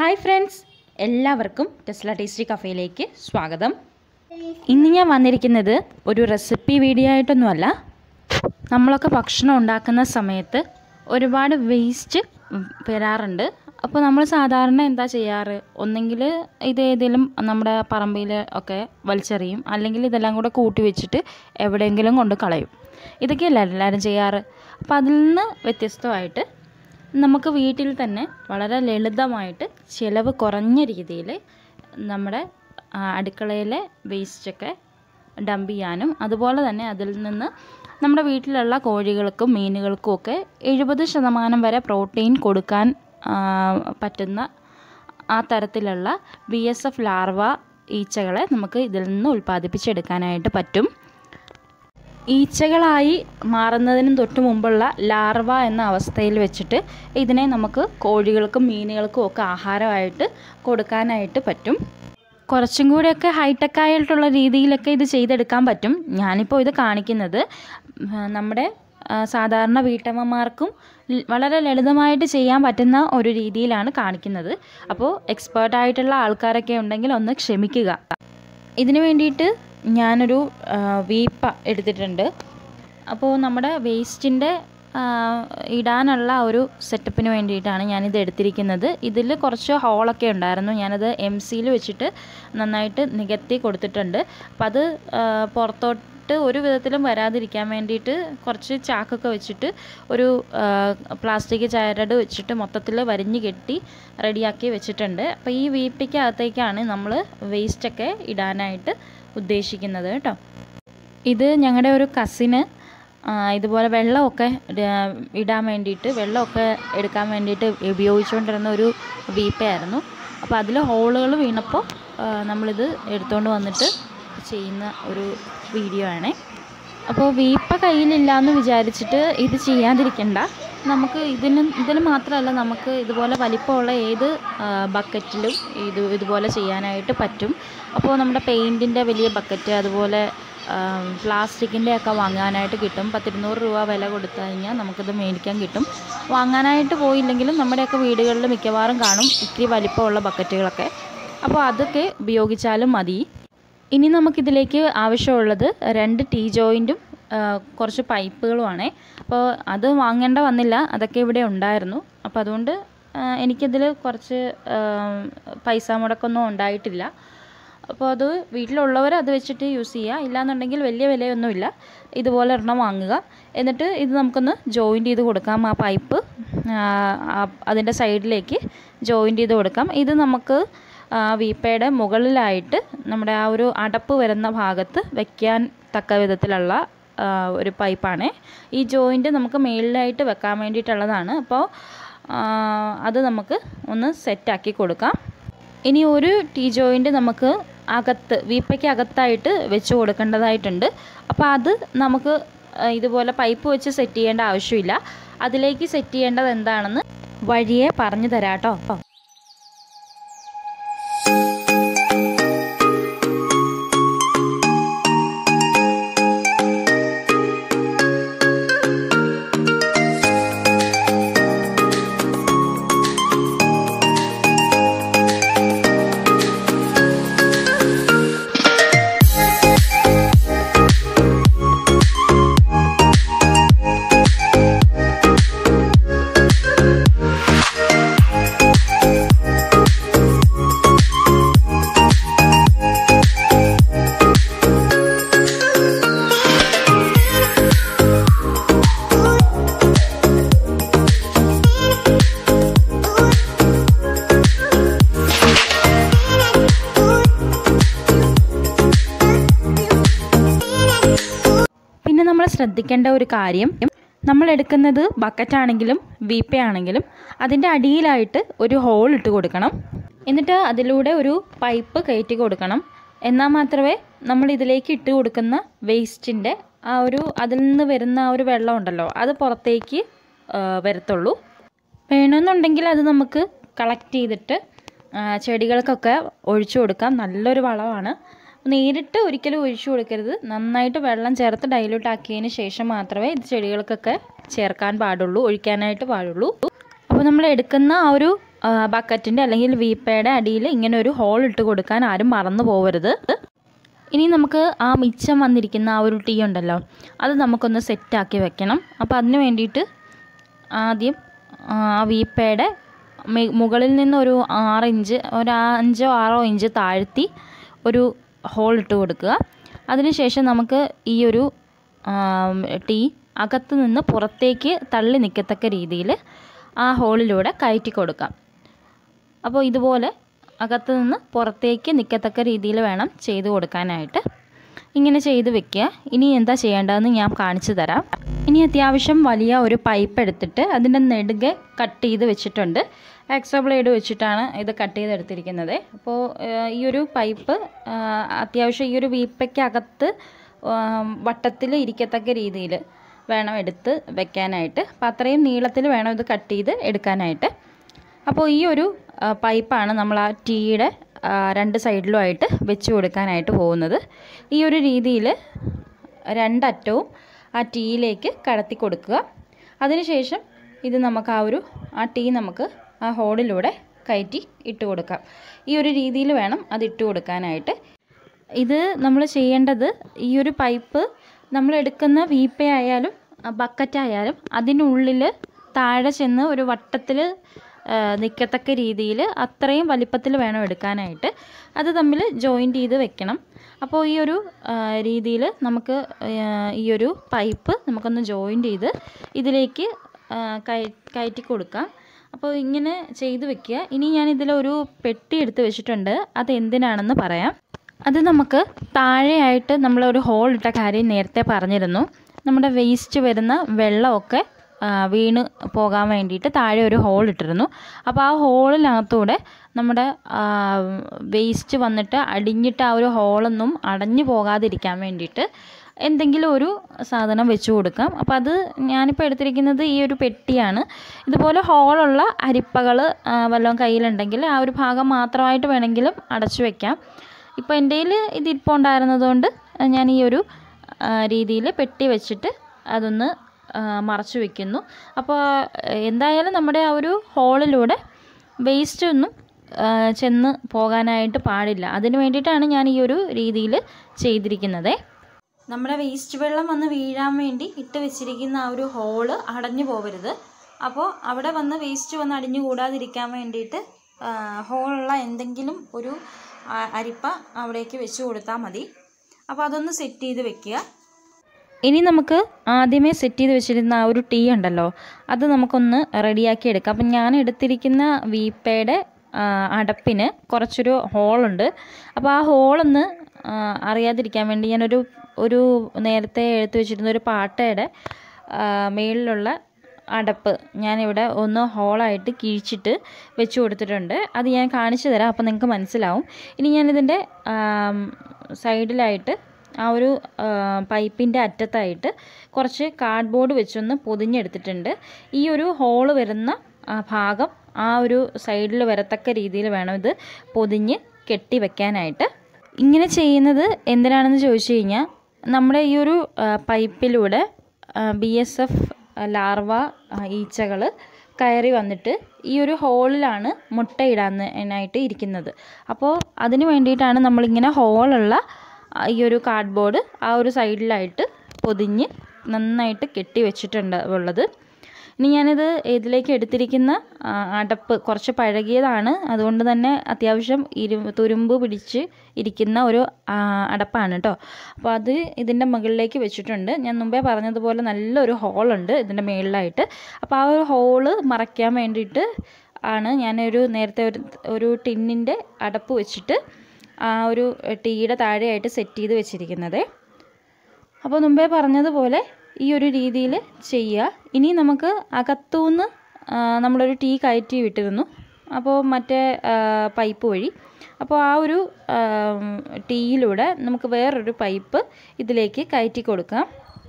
hi friends എല്ലാവർക്കും Tesla tasty കഫേയിലേക്ക് സ്വാഗതം ഇന്ന് ഞാൻ വന്നിരിക്കുന്നത് ഒരു റെസിപ്പി വീഡിയോ ആയിട്ടൊന്നുമല്ല നമ്മളൊക്കെ ഭക്ഷണം ഉണ്ടാക്കുന്ന സമയത്ത് ഒരുപാട് വേസ്റ്റ് വരാറുണ്ട് അപ്പോൾ നമ്മൾ സാധാരണ എന്താ ചെയ്യാറ് ഒന്നെങ്കിൽ ഇത് ഏതെങ്കിലും നമ്മുടെ പറമ്പിൽ ഒക്കെ വലിച്ചെറിയും അല്ലെങ്കിൽ ഇതെല്ലാം കൂടെ കൂട്ടി വെച്ചിട്ട് എവിടെയെങ്കിലും കൊണ്ട് കളയും ഇതൊക്കെയല്ല എല്ലാവരും ചെയ്യാറ് അപ്പോൾ അതിൽ നിന്ന് വ്യത്യസ്തമായിട്ട് നമുക്ക് വീട്ടിൽ തന്നെ വളരെ ലളിതമായിട്ട് ചിലവ് കുറഞ്ഞ രീതിയിൽ നമ്മുടെ ആ, അടുക്കളയിലെ വേസ്റ്റൊക്കെ ഡംപ് ചെയ്യാനും അതുപോലെ തന്നെ അതിൽ നിന്ന് നമ്മുടെ വീട്ടിലുള്ള കോഴികൾക്കും മീനുകൾക്കും ഒക്കെ എഴുപത് ശതമാനം വരെ പ്രോട്ടീൻ കൊടുക്കാൻ ആ, പറ്റുന്ന ആ തരത്തിലുള്ള ബി എസ് എഫ് ലാർവ ഈച്ചകളെ നമുക്ക് ഇതിൽ നിന്ന് ഉൽപ്പാദിപ്പിച്ചെടുക്കാനായിട്ട് പറ്റും ഈച്ചകളായി മാറുന്നതിനും തൊട്ട് മുമ്പുള്ള ലാർവ എന്ന അവസ്ഥയിൽ വെച്ചിട്ട് ഇതിനെ നമുക്ക് കോഴികൾക്കും മീനുകൾക്കും ഒക്കെ ആഹാരമായിട്ട് കൊടുക്കാനായിട്ട് പറ്റും കുറച്ചും കൂടെയൊക്കെ ഹൈടെക് ആയിട്ടുള്ള രീതിയിലൊക്കെ ഇത് ചെയ്തെടുക്കാൻ പറ്റും ഞാനിപ്പോൾ ഇത് കാണിക്കുന്നത് ഉം, നമ്മുടെ ആ, സാധാരണ വീട്ടമ്മമാർക്കും ല- വളരെ ലളിതമായിട്ട് ചെയ്യാൻ പറ്റുന്ന ഒരു രീതിയിലാണ് കാണിക്കുന്നത് അപ്പോൾ എക്സ്പേർട്ടായിട്ടുള്ള ആൾക്കാരൊക്കെ ഉണ്ടെങ്കിൽ ഒന്ന് ക്ഷമിക്കുക ഇതിന് വേണ്ടിയിട്ട് ഞാനൊരു ആ, വീപ്പ എടുത്തിട്ടുണ്ട് അപ്പോൾ നമ്മുടെ വേസ്റ്റിൻ്റെ ഇടാനുള്ള ഒരു സെറ്റപ്പിന് വേണ്ടിയിട്ടാണ് ഞാനിത് എടുത്തിരിക്കുന്നത് ഇതിൽ കുറച്ച് ഹോളൊക്കെ ഉണ്ടായിരുന്നു ഞാനത് എം സിയിൽ വെച്ചിട്ട് നന്നായിട്ട് നികത്തി കൊടുത്തിട്ടുണ്ട് അപ്പം അത് ആ, പുറത്തോട്ട് ഒരു വിധത്തിലും വരാതിരിക്കാൻ വേണ്ടിയിട്ട് കുറച്ച് ചാക്കൊക്കെ വെച്ചിട്ട് ഒരു പ്ലാസ്റ്റിക് ചരട് വെച്ചിട്ട് മൊത്തത്തിൽ വരിഞ്ഞ് കെട്ടി റെഡിയാക്കി വെച്ചിട്ടുണ്ട് അപ്പോൾ ഈ വീപ്പയ്ക്കകത്തേക്കാണ് നമ്മൾ വേസ്റ്റൊക്കെ ഇടാനായിട്ട് ഉദ്ദേശിക്കുന്നത് കേട്ടോ ഇത് ഞങ്ങളുടെ ഒരു കസിന് ഇതുപോലെ വെള്ളമൊക്കെ ഇട- ഇടാൻ വേണ്ടിയിട്ട് വെള്ളമൊക്കെ എടുക്കാൻ വേണ്ടിയിട്ട് ഉപയോഗിച്ചുകൊണ്ടിരുന്ന ഒരു വീപ്പയായിരുന്നു അപ്പോൾ അതിൽ ഹോളുകൾ വീണപ്പോൾ ആ, നമ്മളിത് എടുത്തുകൊണ്ട് വന്നിട്ട് ചെയ്യുന്ന ഒരു വീഡിയോ ആണേ അപ്പോൾ വീപ്പ കയ്യിലില്ല എന്ന് വിചാരിച്ചിട്ട് ഇത് ചെയ്യാതിരിക്കണ്ട നമുക്ക് ഇതിന് ഇതിന് മാത്രമല്ല നമുക്ക് ഇതുപോലെ വലിപ്പമുള്ള ഏത് ബക്കറ്റിലും ഇത് ഇതുപോലെ ചെയ്യാനായിട്ട് പറ്റും അപ്പോൾ നമ്മുടെ പെയിൻറ്റിൻ്റെ വലിയ ബക്കറ്റ് അതുപോലെ പ്ലാസ്റ്റിക്കിൻ്റെ ഒക്കെ വാങ്ങാനായിട്ട് കിട്ടും പത്തിരുന്നൂറ് രൂപ വില കൊടുത്തു കഴിഞ്ഞാൽ നമുക്കിത് മേടിക്കാൻ കിട്ടും വാങ്ങാനായിട്ട് പോയില്ലെങ്കിലും നമ്മുടെയൊക്കെ വീടുകളിൽ മിക്കവാറും കാണും ഇത്തിരി വലിപ്പമുള്ള ബക്കറ്റുകളൊക്കെ അപ്പോൾ അതൊക്കെ ഉപയോഗിച്ചാലും മതി ഇനി നമുക്കിതിലേക്ക് ആവശ്യമുള്ളത് രണ്ട് ടീ ജോയിൻറ്റും കുറച്ച് പൈപ്പുകളുമാണേ അപ്പോൾ അത് വാങ്ങേണ്ട വന്നില്ല അതൊക്കെ ഇവിടെ ഉണ്ടായിരുന്നു അപ്പോൾ അതുകൊണ്ട് ആ, എനിക്കിതിൽ കുറച്ച് ആ, പൈസ മുടക്കൊന്നും ഉണ്ടായിട്ടില്ല അപ്പോൾ അത് വീട്ടിലുള്ളവർ അത് വെച്ചിട്ട് യൂസ് ചെയ്യുക ഇല്ലാന്നുണ്ടെങ്കിൽ വലിയ വിലയൊന്നുമില്ല ഇതുപോലെ ഒരെണ്ണം വാങ്ങുക എന്നിട്ട് ഇത് നമുക്കൊന്ന് ജോയിൻറ്റ് ചെയ്ത് കൊടുക്കാം ആ പൈപ്പ് അതിൻ്റെ സൈഡിലേക്ക് ജോയിൻറ്റ് ചെയ്ത് കൊടുക്കാം ഇത് നമുക്ക് ആ, വീപ്പയുടെ മുകളിലായിട്ട് നമ്മുടെ ആ ഒരു അടപ്പ് വരുന്ന ഭാഗത്ത് വെക്കാൻ തക്ക വിധത്തിലുള്ള ആ, ഒരു പൈപ്പാണ് ഈ ജോയിൻറ്റ് നമുക്ക് മേളിലായിട്ട് വെക്കാൻ വേണ്ടിയിട്ടുള്ളതാണ് അപ്പോൾ ആ, അത് നമുക്ക് ഒന്ന് സെറ്റാക്കി കൊടുക്കാം ഇനി ഒരു ടീ ജോയിൻറ്റ് നമുക്ക് അകത്ത് വീപ്പയ്ക്ക് അകത്തായിട്ട് വെച്ച് കൊടുക്കേണ്ടതായിട്ടുണ്ട് അപ്പോൾ അത് നമുക്ക് ആ, ഇതുപോലെ പൈപ്പ് വെച്ച് സെറ്റ് ചെയ്യേണ്ട ആവശ്യമില്ല അതിലേക്ക് സെറ്റ് ചെയ്യേണ്ടത് എന്താണെന്ന് വഴിയെ പറഞ്ഞു തരാം കേട്ടോ പിന്നെ നമ്മൾ ശ്രദ്ധിക്കേണ്ട ഒരു കാര്യം നമ്മൾ എടുക്കുന്നത് ബക്കറ്റാണെങ്കിലും വീപ്പയാണെങ്കിലും അതിൻ്റെ അടിയിലായിട്ട് ഒരു ഹോൾ ഇട്ട് കൊടുക്കണം എന്നിട്ട് അതിലൂടെ ഒരു പൈപ്പ് കയറ്റി കൊടുക്കണം എന്നാൽ മാത്രമേ നമ്മൾ ഇതിലേക്ക് ഇട്ട് കൊടുക്കുന്ന വേസ്റ്റിൻ്റെ ആ ഒരു അതിൽ നിന്ന് വരുന്ന ആ ഒരു വെള്ളം ഉണ്ടല്ലോ അത് പുറത്തേക്ക് ആ, വരത്തുള്ളൂ വേണമെന്നുണ്ടെങ്കിൽ അത് നമുക്ക് കളക്ട് ചെയ്തിട്ട് ആ, ചെടികൾക്കൊക്കെ ഒഴിച്ചു കൊടുക്കാം നല്ലൊരു വളമാണ് നേരിട്ട് ഒരിക്കലും ഒഴിച്ചു കൊടുക്കരുത് നന്നായിട്ട് വെള്ളം ചേർത്ത് ഡൈല്യൂട്ട് ആക്കിയതിന് ശേഷം മാത്രമേ ഇത് ചെടികൾക്കൊക്കെ ചേർക്കാൻ പാടുള്ളൂ ഒഴിക്കാനായിട്ട് പാടുള്ളൂ അപ്പോൾ നമ്മൾ എടുക്കുന്ന ആ ഒരു ബക്കറ്റിൻ്റെ അല്ലെങ്കിൽ വീപ്പയുടെ അടിയിൽ ഇങ്ങനെ ഒരു ഹോൾ ഇട്ട് കൊടുക്കാൻ ആരും മറന്നു പോകരുത് ഇനി നമുക്ക് ആ മിച്ചം വന്നിരിക്കുന്ന ആ ഒരു ടീ ഉണ്ടല്ലോ അത് നമുക്കൊന്ന് സെറ്റാക്കി വെക്കണം അപ്പോൾ അതിന് വേണ്ടിയിട്ട് ആദ്യം ആ വീപ്പയുടെ മെ- മുകളിൽ നിന്ന് ഒരു ആറ് ഇഞ്ച് ഒരു അഞ്ചോ ആറോ ഇഞ്ച് താഴ്ത്തി ഒരു ഹോൾ ഇട്ട് കൊടുക്കുക അതിനുശേഷം നമുക്ക് ഈ ഒരു ആം, ടീ അകത്ത് നിന്ന് പുറത്തേക്ക് തള്ളി നിൽക്കത്തക്ക രീതിയിൽ ആ ഹോളിലൂടെ കയറ്റി കൊടുക്കാം അപ്പോൾ ഇതുപോലെ അകത്ത് നിന്ന് പുറത്തേക്ക് നിൽക്കത്തക്ക രീതിയിൽ വേണം ചെയ്ത് കൊടുക്കാനായിട്ട് ഇങ്ങനെ ചെയ്ത് വെക്കുക ഇനി എന്താ ചെയ്യേണ്ടതെന്ന് ഞാൻ കാണിച്ചു തരാം ഇനി അത്യാവശ്യം വലിയ ഒരു പൈപ്പ് എടുത്തിട്ട് അതിൻ്റെ നെടുകെ കട്ട് ചെയ്ത് വെച്ചിട്ടുണ്ട് എക്സോ ബ്ലേഡ് വെച്ചിട്ടാണ് ഇത് കട്ട് ചെയ്തെടുത്തിരിക്കുന്നത് അപ്പോൾ ഏഹ്, ഈ ഒരു പൈപ്പ് ആഹ്, അത്യാവശ്യം ഈ ഒരു വീപ്പയ്ക്കകത്ത് വട്ടത്തിൽ ഇരിക്കത്തക്ക രീതിയിൽ വേണം എടുത്ത് വെക്കാനായിട്ട് അപ്പോൾ അത്രയും നീളത്തിൽ വേണം ഇത് കട്ട് ചെയ്ത് എടുക്കാനായിട്ട് അപ്പോൾ ഈ ഒരു ആ, പൈപ്പാണ് നമ്മൾ ആ ടീയുടെ ആ, രണ്ട് സൈഡിലുമായിട്ട് വെച്ച് കൊടുക്കാനായിട്ട് പോകുന്നത് ഈ ഒരു രീതിയിൽ രണ്ടറ്റവും ആ ടീയിലേക്ക് കടത്തി കൊടുക്കുക അതിനുശേഷം ഇത് നമുക്ക് ആ ഒരു ആ ടീ നമുക്ക് ആ ഹോളിലൂടെ കയറ്റി ഇട്ട് കൊടുക്കാം ഈ ഒരു രീതിയിൽ വേണം അത് ഇട്ട് കൊടുക്കാനായിട്ട് ഇത് നമ്മൾ ചെയ്യേണ്ടത് ഈ ഒരു പൈപ്പ് നമ്മൾ എടുക്കുന്ന വീപ്പയായാലും ബക്കറ്റായാലും അതിനുള്ളിൽ താഴെ ചെന്ന് ഒരു വട്ടത്തിൽ നിൽക്കത്തക്ക രീതിയിൽ അത്രയും വലിപ്പത്തിൽ വേണം എടുക്കാനായിട്ട് അത് തമ്മിൽ ജോയിൻ്റ് ചെയ്ത് വെക്കണം അപ്പോൾ ഈ ഒരു രീതിയിൽ നമുക്ക് ആ, ഈ ഒരു പൈപ്പ് നമുക്കൊന്ന് ജോയിൻ്റ് ചെയ്ത് ഇതിലേക്ക് ആ, കയ- കയറ്റി കൊടുക്കാം അപ്പോൾ ഇങ്ങനെ ചെയ്ത് വെക്കുക ഇനി ഞാൻ ഇതിലൊരു പെട്ടി എടുത്ത് വെച്ചിട്ടുണ്ട് അത് എന്തിനാണെന്ന് പറയാം അത് നമുക്ക് താഴെയായിട്ട് നമ്മളൊരു ഹോൾ ഇട്ട കാര്യം നേരത്തെ പറഞ്ഞിരുന്നു നമ്മുടെ വേസ്റ്റ് വരുന്ന വെള്ളമൊക്കെ ആ, വീണ് പോകാൻ വേണ്ടിയിട്ട് താഴെ ഒരു ഹോൾ ഇട്ടിരുന്നു അപ്പോൾ ആ ഹോളിനകത്തൂടെ നമ്മുടെ വേസ്റ്റ് വന്നിട്ട് അടിഞ്ഞിട്ട് ആ ഒരു ഹോളൊന്നും അടഞ്ഞു പോകാതിരിക്കാൻ വേണ്ടിയിട്ട് എന്തെങ്കിലും ഒരു സാധനം വെച്ച് കൊടുക്കാം അപ്പോൾ അത് ഞാനിപ്പോൾ എടുത്തിരിക്കുന്നത് ഈ ഒരു പെട്ടിയാണ് ഇതുപോലെ ഹോളുള്ള അരിപ്പകൾ വല്ലതും കയ്യിലുണ്ടെങ്കിൽ ആ ഒരു ഭാഗം മാത്രമായിട്ട് വേണമെങ്കിലും അടച്ചു വെക്കാം ഇപ്പോൾ എൻ്റെ കയ്യിൽ ഇതിപ്പോൾ ഉണ്ടായിരുന്നതുകൊണ്ട് ഞാൻ ഈ ഒരു രീതിയിൽ പെട്ടി വെച്ചിട്ട് അതൊന്ന് ആ, മറച്ചു വെക്കുന്നു അപ്പോൾ എന്തായാലും നമ്മുടെ ആ ഒരു ഹോളിലൂടെ വേസ്റ്റ് ഒന്നും ആ, ചെന്ന് പോകാനായിട്ട് പാടില്ല അതിന് വേണ്ടിയിട്ടാണ് ഞാൻ ഈ ഒരു രീതിയിൽ ചെയ്തിരിക്കുന്നത് നമ്മുടെ വേസ്റ്റ് വെള്ളം വന്ന് വീഴാൻ വേണ്ടി ഇട്ട് വെച്ചിരിക്കുന്ന ആ ഒരു ഹോള് അടഞ്ഞു പോകരുത് അപ്പോൾ അവിടെ വന്ന് വേസ്റ്റ് വന്ന് അടിഞ്ഞു കൂടാതിരിക്കാൻ വേണ്ടിയിട്ട് ആ, ഹോളുള്ള എന്തെങ്കിലും ഒരു ആ, അരിപ്പ അവിടേക്ക് വെച്ച് കൊടുത്താൽ മതി അപ്പോൾ അതൊന്ന് സെറ്റ് ചെയ്ത് വെക്കുക ഇനി നമുക്ക് ആദ്യമേ സെറ്റ് ചെയ്ത് വെച്ചിരുന്ന ആ ഒരു ടീ ഉണ്ടല്ലോ അത് നമുക്കൊന്ന് റെഡിയാക്കി എടുക്കാം അപ്പം ഞാൻ എടുത്തിരിക്കുന്ന വീപ്പയുടെ ആ, അടപ്പിന് കുറച്ചൊരു ഹോളുണ്ട് അപ്പോൾ ആ ഹോളൊന്ന് ആ, അറിയാതിരിക്കാൻ വേണ്ടി ഞാനൊരു ഒരു നേരത്തെ എടുത്തു വെച്ചിരുന്ന ഒരു പാട്ടയുടെ ആ, മേളിലുള്ള അടപ്പ് ഞാനിവിടെ ഒന്ന് ഹോളായിട്ട് കിഴിച്ചിട്ട് വെച്ച് കൊടുത്തിട്ടുണ്ട് അത് ഞാൻ കാണിച്ചു തരാം അപ്പോൾ നിങ്ങൾക്ക് മനസ്സിലാവും ഇനി ഞാനിതിൻ്റെ സൈഡിലായിട്ട് ആ ഒരു പൈപ്പിൻ്റെ അറ്റത്തായിട്ട് കുറച്ച് കാർഡ്ബോർഡ് വെച്ചൊന്ന് പൊതിഞ്ഞെടുത്തിട്ടുണ്ട് ഈ ഒരു ഹോള് വരുന്ന ആ ഭാഗം ആ ഒരു സൈഡിൽ വരത്തക്ക രീതിയിൽ വേണം ഇത് പൊതിഞ്ഞ് കെട്ടി വെക്കാനായിട്ട് ഇങ്ങനെ ചെയ്യുന്നത് എന്തിനാണെന്ന് ചോദിച്ചു കഴിഞ്ഞാൽ നമ്മുടെ ഈ ഒരു ആ, പൈപ്പിലൂടെ ബി എസ് എഫ് ലാർവ ഈച്ചകൾ കയറി വന്നിട്ട് ഈ ഒരു ഹോളിലാണ് മുട്ടയിടാനായിട്ട് ഇരിക്കുന്നത് അപ്പോൾ അതിന് വേണ്ടിയിട്ടാണ് നമ്മളിങ്ങനെ ഹോളുള്ള ആ, ഈ ഒരു കാർഡ്ബോർഡ് ആ ഒരു സൈഡിലായിട്ട് പൊതിഞ്ഞ് നന്നായിട്ട് കെട്ടി വെച്ചിട്ടുണ്ട് ഉള്ളത് ഇനി ഞാനിത് ഇതിലേക്ക് എടുത്തിരിക്കുന്ന ആ, അടപ്പ് കുറച്ച് പഴകിയതാണ് അതുകൊണ്ട് തന്നെ അത്യാവശ്യം ഇരു തുരുമ്പ് പിടിച്ച് ഇരിക്കുന്ന ഒരു ആ, അടപ്പാണ് കേട്ടോ അപ്പോൾ അത് ഇതിൻ്റെ മുകളിലേക്ക് വെച്ചിട്ടുണ്ട് ഞാൻ മുമ്പേ പറഞ്ഞതുപോലെ നല്ലൊരു ഹോളുണ്ട് ഇതിൻ്റെ മുകളിലായിട്ട് അപ്പോൾ ആ ഒരു ഹോള് മറയ്ക്കാൻ വേണ്ടിയിട്ട് ആണ് ഞാനൊരു നേരത്തെ ഒരു ഒരു ടിന്നിൻ്റെ അടപ്പ് വെച്ചിട്ട് ആ ഒരു ടീയുടെ താഴെയായിട്ട് സെറ്റ് ചെയ്ത് വെച്ചിരിക്കുന്നത് അപ്പോൾ മുമ്പേ പറഞ്ഞതുപോലെ ഈ ഒരു രീതിയിൽ ചെയ്യുക ഇനി നമുക്ക് അകത്തുനിന്ന് ആ, നമ്മളൊരു ടീ കയറ്റി വിട്ടിരുന്നു അപ്പോൾ മറ്റേ ആ, പൈപ്പ് വഴി അപ്പോൾ ആ ഒരു ആം, ടീയിലൂടെ നമുക്ക് വേറൊരു പൈപ്പ് ഇതിലേക്ക് കയറ്റി കൊടുക്കാം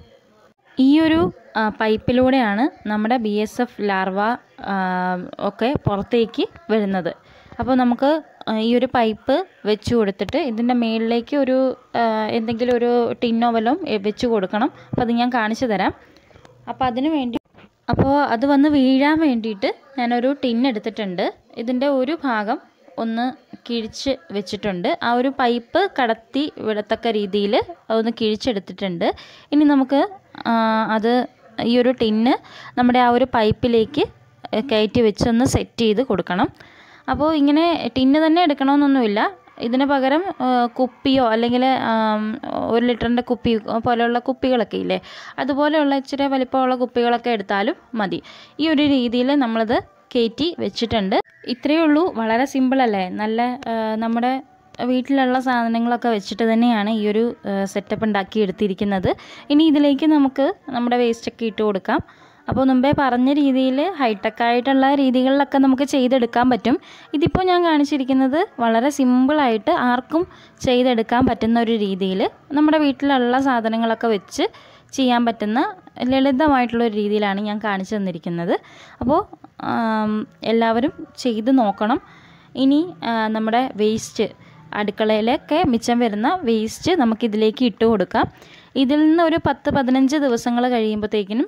ഈ ഒരു ആ, പൈപ്പിലൂടെയാണ് നമ്മുടെ ബി എസ് എഫ് ലാർവ ആ, ഒക്കെ പുറത്തേക്ക് വരുന്നത് അപ്പോൾ നമുക്ക് ആ, ഈ ഒരു പൈപ്പ് വെച്ച് കൊടുത്തിട്ട് ഇതിൻ്റെ മേളിലേക്ക് ഒരു ആ, എന്തെങ്കിലും ഒരു ടിന്നോ വല്ലതും എ, വെച്ച് കൊടുക്കണം അപ്പോൾ അത് ഞാൻ കാണിച്ചു തരാം അപ്പോൾ അതിന് വേണ്ടി അപ്പോൾ അത് വന്ന് വീഴാൻ വേണ്ടിയിട്ട് ഞാനൊരു ടിൻ എടുത്തിട്ടുണ്ട് ഇതിൻ്റെ ഒരു ഭാഗം ഒന്ന് കിഴിച്ച് വെച്ചിട്ടുണ്ട് ആ ഒരു പൈപ്പ് കടത്തി വിടത്തക്ക രീതിയിൽ ഒന്ന് കിഴിച്ചെടുത്തിട്ടുണ്ട് ഇനി നമുക്ക് ആ, അത് ഈ ഒരു ടിന്ന് നമ്മുടെ ആ ഒരു പൈപ്പിലേക്ക് കയറ്റി വെച്ചൊന്ന് സെറ്റ് ചെയ്ത് കൊടുക്കണം അപ്പോൾ ഇങ്ങനെ ടിന്ന് തന്നെ എടുക്കണമെന്നൊന്നുമില്ല ഇതിന് പകരം ആ, കുപ്പിയോ അല്ലെങ്കിൽ ആം, ഒരു ലിറ്ററിൻ്റെ കുപ്പി പോലെയുള്ള കുപ്പികളൊക്കെ ഇല്ലേ അതുപോലെയുള്ള ഇച്ചിരി വലിപ്പമുള്ള കുപ്പികളൊക്കെ എടുത്താലും മതി ഈ ഒരു രീതിയിൽ നമ്മളത് കയറ്റി വെച്ചിട്ടുണ്ട് ഇത്രയേ ഉള്ളൂ വളരെ സിമ്പിളല്ലേ നല്ല ആ, നമ്മുടെ വീട്ടിലുള്ള സാധനങ്ങളൊക്കെ വെച്ചിട്ട് തന്നെയാണ് ഈ ഒരു സെറ്റപ്പ് ഉണ്ടാക്കി എടുത്തിരിക്കുന്നത് ഇനി ഇതിലേക്ക് നമുക്ക് നമ്മുടെ വേസ്റ്റൊക്കെ ഇട്ട് കൊടുക്കാം അപ്പോൾ മുമ്പേ പറഞ്ഞ രീതിയിൽ ഹൈടെക് ആയിട്ടുള്ള രീതികളിലൊക്കെ നമുക്ക് ചെയ്തെടുക്കാൻ പറ്റും ഇതിപ്പോൾ ഞാൻ കാണിച്ചിരിക്കുന്നത് വളരെ സിമ്പിളായിട്ട് ആർക്കും ചെയ്തെടുക്കാൻ പറ്റുന്ന ഒരു രീതിയിൽ നമ്മുടെ വീട്ടിലുള്ള സാധനങ്ങളൊക്കെ വെച്ച് ചെയ്യാൻ പറ്റുന്ന ലളിതമായിട്ടുള്ള ഒരു രീതിയിലാണ് ഞാൻ കാണിച്ചു തന്നിരിക്കുന്നത് അപ്പോൾ ആം, എല്ലാവരും ചെയ്ത് നോക്കണം ഇനി ആ, നമ്മുടെ വേസ്റ്റ് അടുക്കളയിലൊക്കെ മിച്ചം വരുന്ന വേസ്റ്റ് നമുക്കിതിലേക്ക് ഇട്ട് കൊടുക്കാം ഇതിൽ നിന്ന് ഒരു പത്ത് പതിനഞ്ച് ദിവസങ്ങൾ കഴിയുമ്പോഴത്തേക്കിനും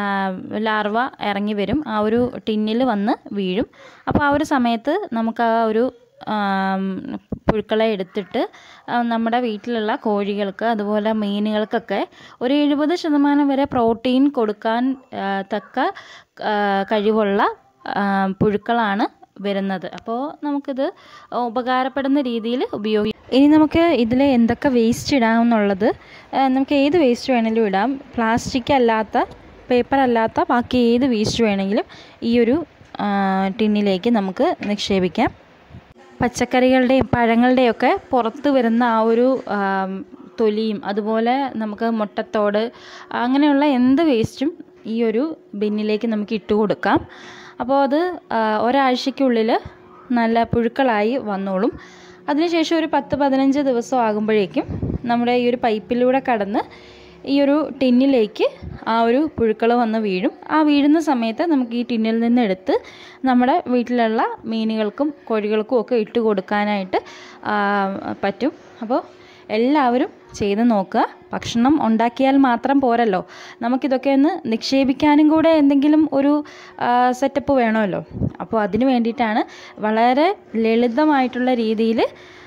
ലാർവ ഇറങ്ങി വരും ആ ഒരു ടിന്നിൽ വന്ന് വീഴും അപ്പോൾ ആ ഒരു സമയത്ത് നമുക്ക് ആ ഒരു ആം, പുഴുക്കളെ എടുത്തിട്ട് ആ, നമ്മുടെ വീട്ടിലുള്ള കോഴികൾക്ക് അതുപോലെ മീനുകൾക്കൊക്കെ ഒരു എഴുപത് ശതമാനം വരെ പ്രോട്ടീൻ കൊടുക്കാൻ ആ, തക്ക ആ, കഴിവുള്ള ആ, പുഴുക്കളാണ് വരുന്നത് അപ്പോൾ നമുക്കിത് ഉപകാരപ്പെടുന്ന രീതിയിൽ ഉപയോഗിക്കാം ഇനി നമുക്ക് ഇതിൽ എന്തൊക്കെ വേസ്റ്റ് ഇടാമെന്നുള്ളത് ആ, നമുക്ക് ഏത് വേസ്റ്റ് വേണമെങ്കിലും ഇടാം പ്ലാസ്റ്റിക് അല്ലാത്ത പേപ്പർ അല്ലാത്ത ബാക്കി ഏത് വേസ്റ്റ് വേണമെങ്കിലും ഈ ഒരു ആ, ടിന്നിലേക്ക് നമുക്ക് നിക്ഷേപിക്കാം പച്ചക്കറികളുടെയും പഴങ്ങളുടെയും ഒക്കെ പുറത്ത് വരുന്ന ആ ഒരു ആം, തൊലിയും അതുപോലെ നമുക്ക് മുട്ടത്തോട് അങ്ങനെയുള്ള എന്ത് വേസ്റ്റും ഈ ഒരു ബിന്നിലേക്ക് നമുക്ക് ഇട്ട് കൊടുക്കാം അപ്പോൾ അത് ആ, ഒരാഴ്ചയ്ക്കുള്ളിൽ നല്ല പുഴുക്കളായി വന്നോളും അതിനുശേഷം ഒരു പത്ത് പതിനഞ്ച് ദിവസം ആകുമ്പോഴേക്കും നമ്മുടെ ഈ ഒരു പൈപ്പിലൂടെ കടന്ന് ഈ ഒരു ടിന്നിലേക്ക് ആ ഒരു പുഴുക്കൾ വന്ന് വീഴും ആ വീഴുന്ന സമയത്ത് നമുക്ക് ഈ ടിന്നിൽ നിന്ന് എടുത്ത് നമ്മുടെ വീട്ടിലുള്ള മീനുകൾക്കും കോഴികൾക്കും ഒക്കെ ഇട്ട് കൊടുക്കാനായിട്ട് ആ, പറ്റും അപ്പോൾ എല്ലാവരും ചെയ്ത് നോക്കുക ഭക്ഷണം ഉണ്ടാക്കിയാൽ മാത്രം പോരല്ലോ നമുക്കിതൊക്കെ ഒന്ന് നിക്ഷേപിക്കാനും കൂടെ എന്തെങ്കിലും ഒരു സെറ്റപ്പ് വേണമല്ലോ അപ്പോൾ അതിന് വേണ്ടിയിട്ടാണ് വളരെ ലളിതമായിട്ടുള്ള രീതിയിൽ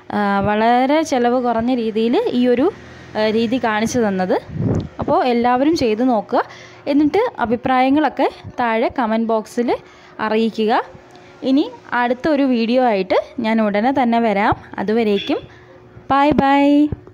വളരെ ചിലവ് കുറഞ്ഞ രീതിയിൽ ഈ ഒരു ആ, രീതി കാണിച്ചു തന്നത് അപ്പോൾ എല്ലാവരും ചെയ്ത് നോക്കുക എന്നിട്ട് അഭിപ്രായങ്ങളൊക്കെ താഴെ കമൻറ്റ് ബോക്സിൽ അറിയിക്കുക ഇനി അടുത്ത ഒരു വീഡിയോ ആയിട്ട് ഞാൻ ഉടനെ തന്നെ വരാം അതുവരേക്കും ബൈ ബൈ